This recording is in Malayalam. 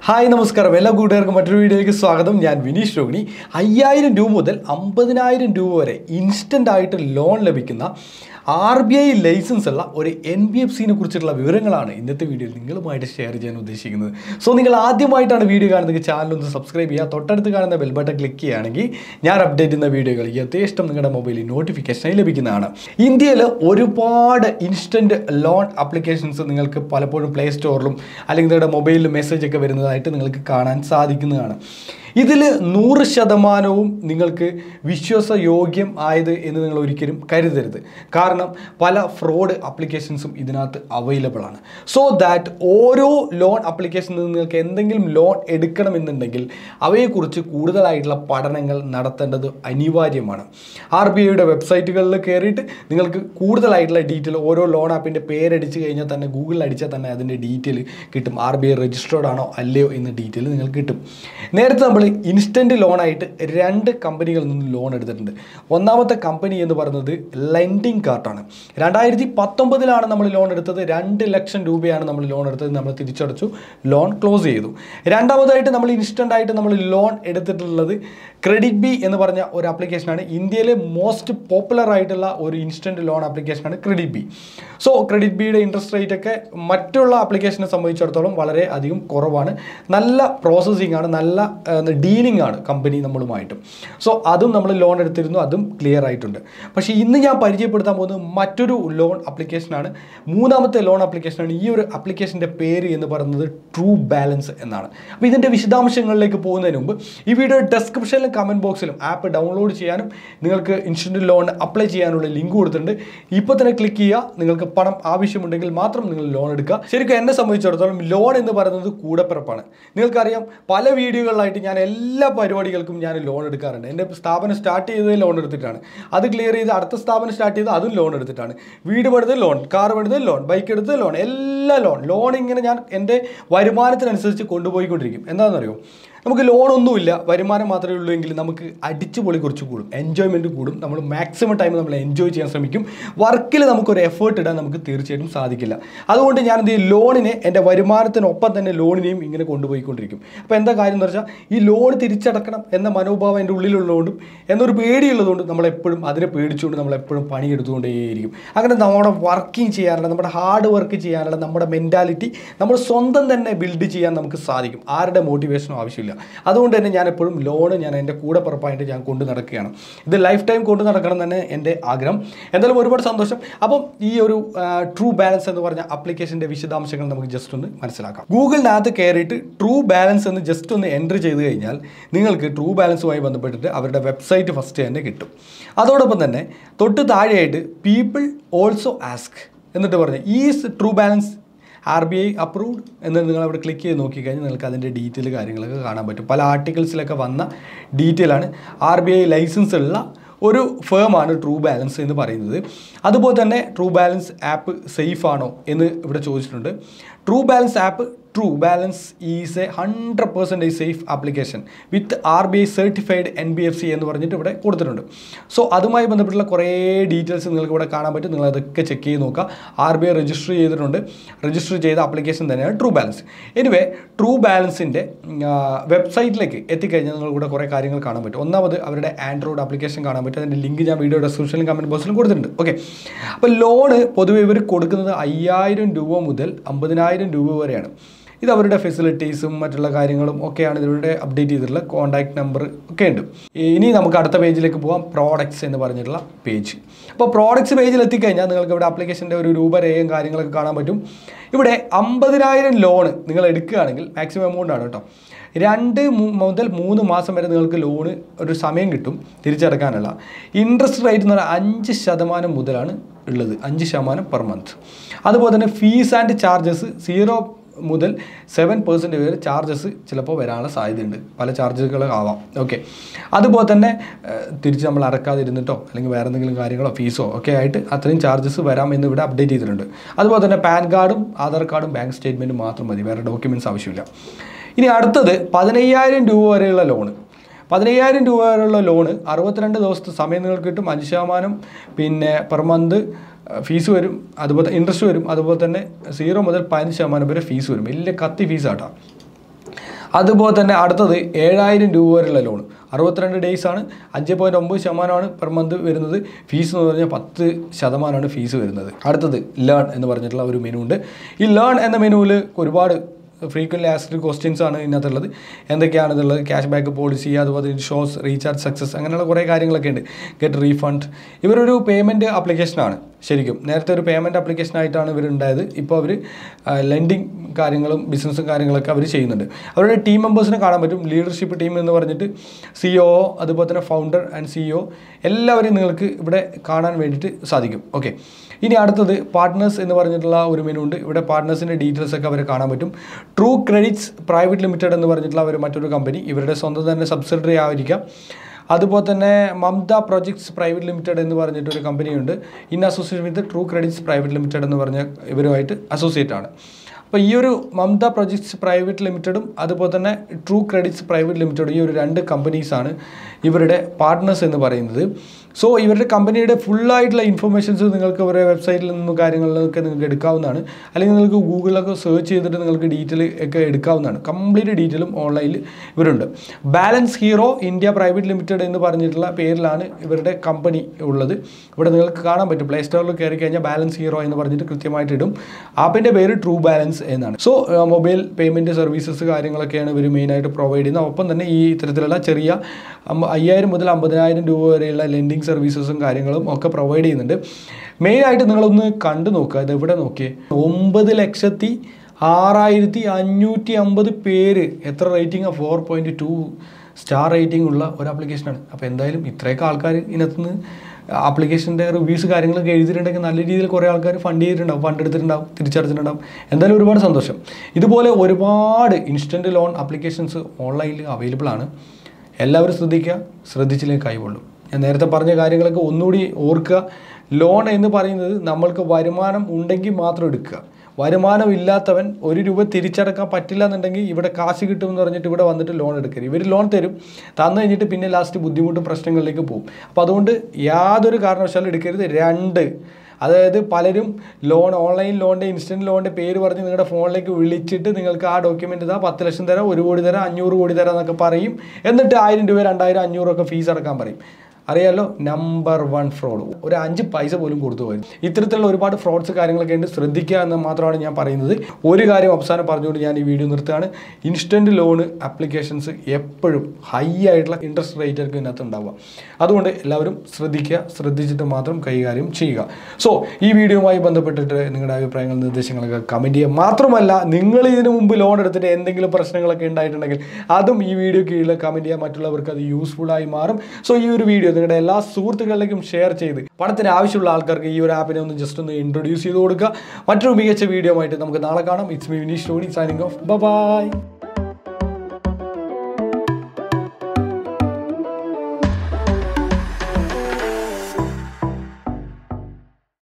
ഹായ് നമസ്കാരം എല്ലാ കൂട്ടുകാർക്കും മറ്റൊരു വീഡിയോയിലേക്ക് സ്വാഗതം ഞാൻ വിനീഷ് രോഹിണി അയ്യായിരം രൂപ മുതൽ അമ്പതിനായിരം രൂപ വരെ ഇൻസ്റ്റൻ്റ് ആയിട്ട് ലോൺ ലഭിക്കുന്ന ആർ ബി ഐ ലൈസൻസ് ഉള്ള ഒരു എൻ ബി എഫ് സിനെ കുറിച്ചുള്ള വിവരങ്ങളാണ് ഇന്നത്തെ വീഡിയോയിൽ നിങ്ങളുമായിട്ട് ഷെയർ ചെയ്യാൻ ഉദ്ദേശിക്കുന്നത് സോ നിങ്ങൾ ആദ്യമായിട്ടാണ് വീഡിയോ കാണുന്നത് ചാനൽ ഒന്ന് സബ്സ്ക്രൈബ് ചെയ്യുക തൊട്ടടുത്ത് കാണുന്ന ബെൽ ബട്ടൺ ക്ലിക്ക് ചെയ്യുകയാണെങ്കിൽ ഞാൻ അപ്ഡേറ്റ് ചെയ്യുന്ന വീഡിയോകൾ യഥേഷ്ടം നിങ്ങളുടെ മൊബൈലിൽ നോട്ടിഫിക്കേഷനായി ലഭിക്കുന്നതാണ് ഇന്ത്യയിൽ ഒരുപാട് ഇൻസ്റ്റൻറ്റ് ലോൺ ആപ്ലിക്കേഷൻസ് നിങ്ങൾക്ക് പലപ്പോഴും പ്ലേ സ്റ്റോറിലും അല്ലെങ്കിൽ നിങ്ങളുടെ മൊബൈലിൽ മെസ്സേജ് ഒക്കെ വരുന്നതായിട്ട് നിങ്ങൾക്ക് കാണാൻ സാധിക്കുന്നതാണ് ഇതിൽ നൂറ് ശതമാനവും നിങ്ങൾക്ക് വിശ്വാസയോഗ്യം ആയത് എന്ന് നിങ്ങൾ ഒരിക്കലും കരുതരുത് കാരണം പല ഫ്രോഡ് ആപ്ലിക്കേഷൻസും ഇതിനകത്ത് അവൈലബിൾ ആണ് സോ ദാറ്റ് ഓരോ ലോൺ ആപ്ലിക്കേഷനിൽ നിന്ന് നിങ്ങൾക്ക് എന്തെങ്കിലും ലോൺ എടുക്കണമെന്നുണ്ടെങ്കിൽ അവയെക്കുറിച്ച് കൂടുതലായിട്ടുള്ള പഠനങ്ങൾ നടത്തേണ്ടത് അനിവാര്യമാണ് ആർ ബി ഐയുടെ വെബ്സൈറ്റുകളിൽ കയറിയിട്ട് നിങ്ങൾക്ക് കൂടുതലായിട്ടുള്ള ഡീറ്റെയിൽ ഓരോ ലോൺ ആപ്പിൻ്റെ പേരടിച്ച് കഴിഞ്ഞാൽ തന്നെ ഗൂഗിളിൽ അടിച്ചാൽ തന്നെ അതിൻ്റെ ഡീറ്റെയിൽ കിട്ടും ആർ ബി ഐ രജിസ്റ്റേർഡ് ആണോ അല്ലയോ എന്ന ഡീറ്റെയിൽ നിങ്ങൾക്ക് കിട്ടും നേരത്തെ നമ്മൾ ഇൻസ്റ്റൻറ്റ് ലോണായിട്ട് രണ്ട് കമ്പനികളിൽ നിന്ന് ലോൺ എടുത്തിട്ടുണ്ട് ഒന്നാമത്തെ കമ്പനി എന്ന് പറയുന്നത് ലെൻഡിങ് കാർട്ടാണ് രണ്ടായിരത്തി പത്തൊമ്പതിലാണ് നമ്മൾ ലോൺ എടുത്തത് രണ്ട് ലക്ഷം രൂപയാണ് നമ്മൾ ലോൺ എടുത്തത് നമ്മൾ തിരിച്ചടച്ചു ലോൺ ക്ലോസ് ചെയ്തു രണ്ടാമതായിട്ട് നമ്മൾ ഇൻസ്റ്റൻ്റ് ആയിട്ട് നമ്മൾ ലോൺ എടുത്തിട്ടുള്ളത് ക്രെഡിറ്റ് ബി എന്ന് പറഞ്ഞ ഒരു ആപ്ലിക്കേഷനാണ് ഇന്ത്യയിലെ മോസ്റ്റ് പോപ്പുലർ ആയിട്ടുള്ള ഒരു ഇൻസ്റ്റൻറ്റ് ലോൺ ആപ്ലിക്കേഷനാണ് ക്രെഡിറ്റ് ബി സോ ക്രെഡിറ്റ് ബിയുടെ ഇൻട്രസ്റ്റ് റേറ്റ് ഒക്കെ മറ്റുള്ള ആപ്ലിക്കേഷനെ സംബന്ധിച്ചിടത്തോളം വളരെ അധികം കുറവാണ് നല്ല പ്രോസസ്സിംഗ് ആണ് നല്ല ഡീലിംഗ് ആണ് കമ്പനി നമ്മളുമായിട്ടും സോ അതും നമ്മൾ ലോൺ എടുത്തിരുന്നു അതും ക്ലിയർ ആയിട്ടുണ്ട് പക്ഷേ ഇന്ന് ഞാൻ പരിചയപ്പെടുത്താൻ പോകുന്നത് മറ്റൊരു ലോൺ ആപ്ലിക്കേഷനാണ് മൂന്നാമത്തെ ലോൺ ആപ്ലിക്കേഷനാണ് ഈ ഒരു ആപ്ലിക്കേഷൻ്റെ പേര് എന്ന് പറയുന്നത് ട്രൂ ബാലൻസ് എന്നാണ് അപ്പോൾ ഇതിൻ്റെ വിശദാംശങ്ങളിലേക്ക് പോകുന്നതിന് മുമ്പ് ഈ വീഡിയോ ഡെസ്ക്രിപ്ഷനിലും കമൻറ്റ് ബോക്സിലും ആപ്പ് ഡൗൺലോഡ് ചെയ്യാനും നിങ്ങൾക്ക് ഇൻസ്റ്റൻറ്റ് ലോൺ അപ്ലൈ ചെയ്യാനുള്ള ലിങ്ക് കൊടുത്തിട്ടുണ്ട് ഇപ്പോൾ തന്നെ ക്ലിക്ക് ചെയ്യുക നിങ്ങൾക്ക് പണം ആവശ്യമുണ്ടെങ്കിൽ മാത്രം നിങ്ങൾ ലോൺ എടുക്കുക ശരിക്കും എന്നെ സംബന്ധിച്ചിടത്തോളം ലോൺ എന്ന് പറയുന്നത് കൂടപ്പിറപ്പാണ് നിങ്ങൾക്കറിയാം പല വീഡിയോകളിലായിട്ട് ഞാൻ എല്ലാ പരിപാടികൾക്കും ഞാൻ ലോൺ എടുക്കാറുണ്ട് എൻ്റെ സ്ഥാപനം സ്റ്റാർട്ട് ചെയ്തത് ലോൺ എടുത്തിട്ടാണ് അത് ക്ലിയർ ചെയ്ത് അടുത്ത സ്ഥാപനം സ്റ്റാർട്ട് ചെയ്ത് അതും ലോൺ എടുത്തിട്ടാണ് വീട് പണിത് ലോൺ കാർ പണിത് ലോൺ ബൈക്ക് എടുത്ത് ലോൺ എല്ലാ ലോൺ ലോൺ ഇങ്ങനെ ഞാൻ എൻ്റെ വരുമാനത്തിനനുസരിച്ച് കൊണ്ടുപോയിക്കൊണ്ടിരിക്കും എന്താണെന്നറിയോ നമുക്ക് ലോണൊന്നുമില്ല വരുമാനം മാത്രമേ ഉള്ളൂ എങ്കിൽ നമുക്ക് അടിച്ചു പൊളി കുറച്ച് കൂടും എൻജോയ്മെൻറ്റ് കൂടും നമ്മൾ മാക്സിമം ടൈം നമ്മൾ എൻജോയ് ചെയ്യാൻ ശ്രമിക്കും വർക്കിൽ നമുക്കൊരു എഫേർട്ട് ഇടാൻ നമുക്ക് തീർച്ചയായിട്ടും സാധിക്കില്ല അതുകൊണ്ട് ഞാൻ എന്ത് ചെയ്യും ലോണിനെ എൻ്റെ വരുമാനത്തിനൊപ്പം തന്നെ ലോണിനെയും ഇങ്ങനെ കൊണ്ടുപോയിക്കൊണ്ടിരിക്കും അപ്പോൾ എന്താ കാര്യം എന്ന് വെച്ചാൽ ഈ ലോൺ തിരിച്ചടക്കണം എന്ന മനോഭാവം എൻ്റെ ഉള്ളിലുള്ളതുകൊണ്ടും എന്നൊരു പേടിയുള്ളതുകൊണ്ടും നമ്മളെപ്പോഴും അതിനെ പേടിച്ചുകൊണ്ട് നമ്മളെപ്പോഴും പണിയെടുത്തുകൊണ്ടേയിരിക്കും അങ്ങനെ നമ്മുടെ വർക്കിംഗ് ചെയ്യാനുള്ള നമ്മുടെ ഹാർഡ് വർക്ക് ചെയ്യാനുള്ള നമ്മുടെ മെൻറ്റാലിറ്റി നമ്മൾ സ്വന്തം തന്നെ ബിൽഡ് ചെയ്യാൻ നമുക്ക് സാധിക്കും ആരുടെ മോട്ടിവേഷനും ആവശ്യമില്ല അതുകൊണ്ട് തന്നെ ഞാൻ എപ്പോഴും ലോണ് ഞാൻ എൻ്റെ കൂടെ പുറപ്പായിട്ട് ഞാൻ കൊണ്ട് നടക്കുകയാണ് ഇത് ലൈഫ് ടൈം കൊണ്ട് നടക്കണം തന്നെ എൻ്റെ ആഗ്രഹം എന്തായാലും ഒരുപാട് സന്തോഷം അപ്പം ഈ ഒരു ട്രൂ ബാലൻസ് എന്ന് പറഞ്ഞ ആപ്ലിക്കേഷൻ്റെ വിശദാംശങ്ങൾ നമുക്ക് ജസ്റ്റ് ഒന്ന് മനസ്സിലാക്കാം ഗൂഗിളിനകത്ത് കയറിയിട്ട് ട്രൂ ബാലൻസ് എന്ന് ജസ്റ്റ് ഒന്ന് എൻട്രി ചെയ്ത് കഴിഞ്ഞാൽ നിങ്ങൾക്ക് ട്രൂ ബാലൻസുമായി ബന്ധപ്പെട്ടിട്ട് അവരുടെ വെബ്സൈറ്റ് ഫസ്റ്റ് തന്നെ കിട്ടും അതോടൊപ്പം തന്നെ തൊട്ട് താഴെയായിട്ട് പീപ്പിൾ ഓൾസോ ആസ്ക് എന്നിട്ട് പറഞ്ഞു is true balance R B I approved എന്ന് നിങ്ങൾ അവിടെ ക്ലിക്ക് ചെയ്ത് നോക്കിക്കഴിഞ്ഞാൽ നിങ്ങൾക്ക് അതിൻ്റെ ഡീറ്റെയിൽ കാര്യങ്ങളൊക്കെ കാണാൻ പറ്റും പല ആർട്ടിക്കിൾസിലൊക്കെ വന്ന ഡീറ്റെയിൽ ആണ് ആർ ബി ഐ ലൈസൻസ് ഉള്ള ഒരു ഫേമാണ് ട്രൂ ബാലൻസ് എന്ന് പറയുന്നത് അതുപോലെ തന്നെ ട്രൂ ബാലൻസ് ആപ്പ് സേഫ് ആണോ എന്ന് ഇവിടെ ചോദിച്ചിട്ടുണ്ട് true balance app true balance is a hundred percentage safe application with R B I certified N B F C എന്ന് പറഞ്ഞിട്ട് ഇവിടെ കൊടുത്തിട്ടുണ്ട് സോ അതുമായി ബന്ധപ്പെട്ടുള്ള കുറേ ഡീറ്റെയിൽസ് നിങ്ങൾക്ക് ഇവിടെ കാണാൻ പറ്റും നിങ്ങൾ അതൊക്കെ ചെക്ക് ചെയ്ത് നോക്കുക ആർ ബി ഐ രജിസ്റ്റർ ചെയ്തിട്ടുണ്ട് രജിസ്റ്റർ ചെയ്ത ആപ്ലിക്കേഷൻ തന്നെയാണ് ട്രൂ ബാലൻസ് എനിവേ ട്രൂ ബാലൻസിൻ്റെ വെബ്സൈറ്റിലേക്ക് എത്തിക്കഴിഞ്ഞാൽ നിങ്ങൾക്ക് ഇവിടെ കുറേ കാര്യങ്ങൾ കാണാൻ പറ്റും ഒന്നാമത് അവരുടെ ആൻഡ്രോയിഡ് ആപ്ലിക്കേഷൻ കാണാൻ പറ്റും അതിൻ്റെ ലിങ്ക് ഞാൻ വീഡിയോ ഡിസ്ക്രിപ്ഷനിലും കമൻറ്റ് ബോക്സിലും കൊടുത്തിട്ടുണ്ട് ഓക്കെ അപ്പോൾ ലോണ് പൊതുവെ ഇവർ കൊടുക്കുന്നത് അയ്യായിരം രൂപ മുതൽ അമ്പതിനായിരം രൂപ വരെയാണ് ഇത് അവരുടെ ഫെസിലിറ്റീസും മറ്റുള്ള കാര്യങ്ങളും ഒക്കെയാണ് ഇതിലൂടെ അപ്ഡേറ്റ് ചെയ്തിട്ടുള്ള കോൺടാക്ട് നമ്പർ ഒക്കെ ഉണ്ട് ഇനി നമുക്ക് അടുത്ത പേജിലേക്ക് പോകാം പ്രോഡക്ട്സ് എന്ന് പറഞ്ഞിട്ടുള്ള പേജ് അപ്പോൾ പ്രോഡക്ട്സ് പേജിൽ എത്തിക്കഴിഞ്ഞാൽ നിങ്ങൾക്ക് ഇവിടെ ആപ്ലിക്കേഷൻ്റെ ഒരു രൂപരേഖയും കാര്യങ്ങളൊക്കെ കാണാൻ പറ്റും ഇവിടെ അമ്പതിനായിരം ലോണ് നിങ്ങൾ എടുക്കുകയാണെങ്കിൽ മാക്സിമം എമൗണ്ട് ആണ് കേട്ടോ രണ്ട് മുതൽ മൂന്ന് മാസം വരെ നിങ്ങൾക്ക് ലോണ് ഒരു സമയം കിട്ടും തിരിച്ചടക്കാനുള്ള ഇൻട്രസ്റ്റ് റേറ്റ് എന്ന് പറഞ്ഞാൽ അഞ്ച് ശതമാനം മുതലാണ് ഉള്ളത് അഞ്ച് ശതമാനം പെർ മന്ത് അതുപോലെ തന്നെ ഫീസ് ആൻഡ് ചാർജസ് സീറോ മുതൽ സെവൻ പെർസെൻറ്റ് വരെ ചാർജസ് ചിലപ്പോൾ വരാനുള്ള സാധ്യതയുണ്ട് പല ചാർജുകളാവാം ഓക്കെ അതുപോലെ തന്നെ തിരിച്ച് നമ്മൾ അടക്കാതിരുന്നിട്ടോ അല്ലെങ്കിൽ വേറെ എന്തെങ്കിലും കാര്യങ്ങളോ ഫീസോ ഒക്കെ ആയിട്ട് അത്രയും ചാർജസ് വരാം എന്ന് ഇവിടെ അപ്ഡേറ്റ് ചെയ്തിട്ടുണ്ട് അതുപോലെ തന്നെ പാൻ കാർഡും ആധാർ കാർഡും ബാങ്ക് സ്റ്റേറ്റ്മെൻറ്റും മാത്രം മതി വേറെ ഡോക്യുമെൻറ്റ്സ് ആവശ്യമില്ല ഇനി അടുത്തത് പതിനയ്യായിരം രൂപ വരെയുള്ള ലോണ് പതിനയ്യായിരം രൂപ വരെയുള്ള ലോണ് അറുപത്തിരണ്ട് ദിവസത്തെ സമയം നിങ്ങൾക്ക് കിട്ടും അഞ്ച് ശതമാനം പിന്നെ പെർ മന്ത് ഫീസ് വരും അതുപോലെ ഇൻട്രസ്റ്റ് വരും അതുപോലെ തന്നെ സീറോ മുതൽ പതിനഞ്ച് ശതമാനം വരെ ഫീസ് വരും വലിയ കത്തി ഫീസാട്ടോ അതുപോലെ തന്നെ അടുത്തത് ഏഴായിരം രൂപ വരെയുള്ള ലോൺ അറുപത്തിരണ്ട് ഡേയ്സ് ആണ് അഞ്ച് പോയിൻറ്റ് ഒമ്പത് ശതമാനമാണ് പെർ മന്ത് വരുന്നത് ഫീസ് എന്ന് പറഞ്ഞാൽ പത്ത് ശതമാനമാണ് ഫീസ് വരുന്നത് അടുത്തത് ലേൺ എന്ന് പറഞ്ഞിട്ടുള്ള ഒരു മെനു ഉണ്ട് ഈ ലേൺ എന്ന മെനുവിൽ ഒരുപാട് ഫ്രീക്വൻ്റ് ആസ്ക്ഡ് ക്വസ്റ്റ്യൻസ് ആണ് ഇതിനകത്തുള്ളത് എന്തൊക്കെയാണ് ഇതുള്ളത് ക്യാഷ് ബാക്ക് പോളിസി അതുപോലെ ഷോസ് റീചാർജ് സക്സസ് അങ്ങനെയുള്ള കുറേ കാര്യങ്ങളൊക്കെ ഉണ്ട് ഗെറ്റ് റീഫണ്ട് ഇവരൊരു പേയ്മെൻറ്റ് ആപ്ലിക്കേഷനാണ് ശരിക്കും നേരത്തെ ഒരു പേയ്മെൻറ്റ് ആപ്ലിക്കേഷനായിട്ടാണ് ഇവരുണ്ടായത് ഇപ്പോൾ അവർ ലെൻഡിങ് കാര്യങ്ങളും ബിസിനസ്സും കാര്യങ്ങളൊക്കെ അവർ ചെയ്യുന്നുണ്ട് അവരുടെ ടീം മെമ്പേഴ്സിനെ കാണാൻ പറ്റും ലീഡർഷിപ്പ് ടീം എന്ന് പറഞ്ഞിട്ട് സി ഒ അതുപോലെ തന്നെ ഫൗണ്ടർ ആൻഡ് സി ഒ എല്ലാവരെയും നിങ്ങൾക്ക് ഇവിടെ കാണാൻ വേണ്ടിയിട്ട് സാധിക്കും ഓക്കെ ഇനി അടുത്തത് പാർട്ട്നേഴ്സ് എന്ന് പറഞ്ഞിട്ടുള്ള ഒരു മെനു ഉണ്ട് ഇവിടെ പാർട്ട്നേഴ്സിൻ്റെ ഡീറ്റെയിൽസ് ഒക്കെ അവരെ കാണാൻ പറ്റും ട്രൂ ക്രെഡിറ്റ്സ് പ്രൈവറ്റ് ലിമിറ്റഡ് എന്ന് പറഞ്ഞിട്ടുള്ള അവർ മറ്റൊരു കമ്പനി ഇവരുടെ സ്വന്തം തന്നെ സബ്സിഡറി ആയിരിക്കാം അതുപോലെ തന്നെ മമത പ്രൊജക്ട്സ് പ്രൈവറ്റ് ലിമിറ്റഡ് എന്ന് പറഞ്ഞിട്ടൊരു കമ്പനിയുണ്ട് in association with true credits private limited എന്ന് പറഞ്ഞ ഇവരുമായിട്ട് അസോസിയേറ്റ് ആണ് അപ്പോൾ ഈ ഒരു മമത പ്രൊജക്ട്സ് പ്രൈവറ്റ് ലിമിറ്റഡും അതുപോലെ തന്നെ ട്രൂ ക്രെഡിറ്റ്സ് പ്രൈവറ്റ് ലിമിറ്റഡും ഈ ഒരു രണ്ട് കമ്പനീസാണ് ഇവരുടെ പാർട്ട്നേഴ്സ് എന്ന് പറയുന്നത് സോ ഇവരുടെ കമ്പനിയുടെ ഫുള്ളായിട്ടുള്ള ഇൻഫർമേഷൻസ് നിങ്ങൾക്ക് അവരുടെ വെബ്സൈറ്റിൽ നിന്നും കാര്യങ്ങളിൽ നിന്നൊക്കെ നിങ്ങൾക്ക് എടുക്കാവുന്നതാണ് അല്ലെങ്കിൽ നിങ്ങൾക്ക് ഗൂഗിളിലൊക്കെ സെർച്ച് ചെയ്തിട്ട് നിങ്ങൾക്ക് ഡീറ്റെയിൽ ഒക്കെ എടുക്കാവുന്നതാണ് കംപ്ലീറ്റ് ഡീറ്റെയിലും ഓൺലൈനിൽ ഇവരുണ്ട് balance hero India private limited എന്ന് പറഞ്ഞിട്ടുള്ള പേരിലാണ് ഇവരുടെ കമ്പനി ഉള്ളത് ഇവിടെ നിങ്ങൾക്ക് കാണാൻ പറ്റും പ്ലേ സ്റ്റോറിൽ കയറി കഴിഞ്ഞാൽ ബാലൻസ് ഹീറോ എന്ന് പറഞ്ഞിട്ട് കൃത്യമായിട്ട് ഇടും ആപ്പിൻ്റെ പേര് ട്രൂ ബാലൻസ് എന്നാണ് സോ മൊബൈൽ പേയ്മെൻറ്റ് സർവീസസ് കാര്യങ്ങളൊക്കെയാണ് ഇവർ മെയിനായിട്ട് പ്രൊവൈഡ് ചെയ്യുന്നത് ഒപ്പം തന്നെ ഈ ഇത്തരത്തിലുള്ള ചെറിയ അമ്പ- അയ്യായിരം മുതൽ അമ്പതിനായിരം രൂപ വരെയുള്ള ലെൻഡിങ് സർവീസസും കാര്യങ്ങളും ഒക്കെ പ്രൊവൈഡ് ചെയ്യുന്നുണ്ട് മെയിനായിട്ട് നിങ്ങളൊന്ന് കണ്ടു നോക്കുക ഇത് എവിടെ നോക്കിയേ ഒമ്പത് ലക്ഷത്തി ആറായിരത്തി അഞ്ഞൂറ്റി അമ്പത് പേര് എത്ര rating four point two star rating ഉള്ള ഒരു ആപ്ലിക്കേഷനാണ് അപ്പോൾ എന്തായാലും ഇത്രയൊക്കെ ആൾക്കാർ ഇതിനകത്തുനിന്ന് ആപ്ലിക്കേഷൻ്റെ റിവ്യൂസ് കാര്യങ്ങളൊക്കെ എഴുതിയിട്ടുണ്ടെങ്കിൽ നല്ല രീതിയിൽ കുറേ ആൾക്കാർ ഫണ്ട് ചെയ്തിട്ടുണ്ടാവും ഫണ്ട് എടുത്തിട്ടുണ്ടാവും തിരിച്ചടച്ചിട്ടുണ്ടാവും എന്തായാലും ഒരുപാട് സന്തോഷം ഇതുപോലെ ഒരുപാട് ഇൻസ്റ്റൻറ്റ് ലോൺ ആപ്ലിക്കേഷൻസ് ഓൺലൈനിൽ അവൈലബിൾ ആണ് എല്ലാവരും ശ്രദ്ധിക്കുക ശ്രദ്ധിച്ചില്ലെങ്കിൽ കൈകൊള്ളും ഞാൻ നേരത്തെ പറഞ്ഞ കാര്യങ്ങളൊക്കെ ഒന്നുകൂടി ഓർക്കുക ലോൺ എന്ന് പറയുന്നത് നമ്മൾക്ക് വരുമാനം ഉണ്ടെങ്കിൽ മാത്രം എടുക്കുക വരുമാനം ഇല്ലാത്തവൻ ഒരു രൂപ തിരിച്ചടക്കാൻ പറ്റില്ല എന്നുണ്ടെങ്കിൽ ഇവിടെ കാശ് കിട്ടുമെന്ന് പറഞ്ഞിട്ട് ഇവിടെ വന്നിട്ട് ലോൺ എടുക്കരുത് ഇവർ ലോൺ തരും തന്നു കഴിഞ്ഞിട്ട് പിന്നെ ലാസ്റ്റ് ബുദ്ധിമുട്ടും പ്രശ്നങ്ങളിലേക്ക് പോകും അപ്പോൾ അതുകൊണ്ട് യാതൊരു കാരണവശാലും എടുക്കരുത് രണ്ട് അതായത് പലരും ലോൺ ഓൺലൈൻ ലോണിൻ്റെ ഇൻസ്റ്റൻറ്റ് ലോണിൻ്റെ പേര് പറഞ്ഞ് നിങ്ങളുടെ ഫോണിലേക്ക് വിളിച്ചിട്ട് നിങ്ങൾക്ക് ആ ഡോക്യുമെൻ്റ് ഇതാ പത്ത് ലക്ഷം തരാം ഒരു കോടി തരാം അഞ്ഞൂറ് കോടി തരാം എന്നൊക്കെ പറയും എന്നിട്ട് ആയിരം രൂപ രണ്ടായിരം അഞ്ഞൂറൊക്കെ ഫീസ് അടക്കാൻ പറയും അറിയാലോ നമ്പർ വൺ ഫ്രോഡ് ഒരു അഞ്ച് പൈസ പോലും കൊടുത്തു പോയി ഇത്തരത്തിലുള്ള ഒരുപാട് ഫ്രോഡ്സ് കാര്യങ്ങളൊക്കെ ഉണ്ട് ശ്രദ്ധിക്കുക എന്ന് മാത്രമാണ് ഞാൻ പറയുന്നത് ഒരു കാര്യം അവസാനം പറഞ്ഞുകൊണ്ട് ഞാൻ ഈ വീഡിയോ നിർത്തുകയാണ് ഇൻസ്റ്റൻറ്റ് ലോൺ ആപ്ലിക്കേഷൻസ് എപ്പോഴും ഹൈ ആയിട്ടുള്ള ഇൻട്രസ്റ്റ് റേറ്റ് ആയിരിക്കും ഇതിനകത്ത് ഉണ്ടാവുക അതുകൊണ്ട് എല്ലാവരും ശ്രദ്ധിക്കുക ശ്രദ്ധിച്ചിട്ട് മാത്രം കൈകാര്യം ചെയ്യുക സോ ഈ വീഡിയോയുമായി ബന്ധപ്പെട്ടിട്ട് നിങ്ങളുടെ അഭിപ്രായങ്ങൾ നിർദ്ദേശങ്ങളൊക്കെ കമൻറ്റ് ചെയ്യുക മാത്രമല്ല നിങ്ങൾ ഇതിനു മുമ്പ് ലോൺ എടുത്തിട്ട് എന്തെങ്കിലും പ്രശ്നങ്ങളൊക്കെ ഉണ്ടായിട്ടുണ്ടെങ്കിൽ അതും ഈ വീഡിയോ കീഴിൽ കമൻറ്റ് ചെയ്യുക മറ്റുള്ളവർക്ക് അത് യൂസ്ഫുൾ ആയി മാറും സോ ഈ ഒരു വീഡിയോ നിങ്ങളുടെ എല്ലാ സുഹൃത്തുക്കളിലേക്കും ഷെയർ ചെയ്ത് പണത്തിന് ആവശ്യമുള്ള ആൾക്കാർക്ക് ഈ ഒരു ആപ്പിനെ ഒന്ന് ജസ്റ്റ് ഒന്ന് ഇൻട്രൊഡ്യൂസ് ചെയ്ത് കൊടുക്കുക മറ്റൊരു മികച്ച വീഡിയോ ആയിട്ട് നമുക്ക് നാളെ കാണാം it's me Vineesh Tony signing off by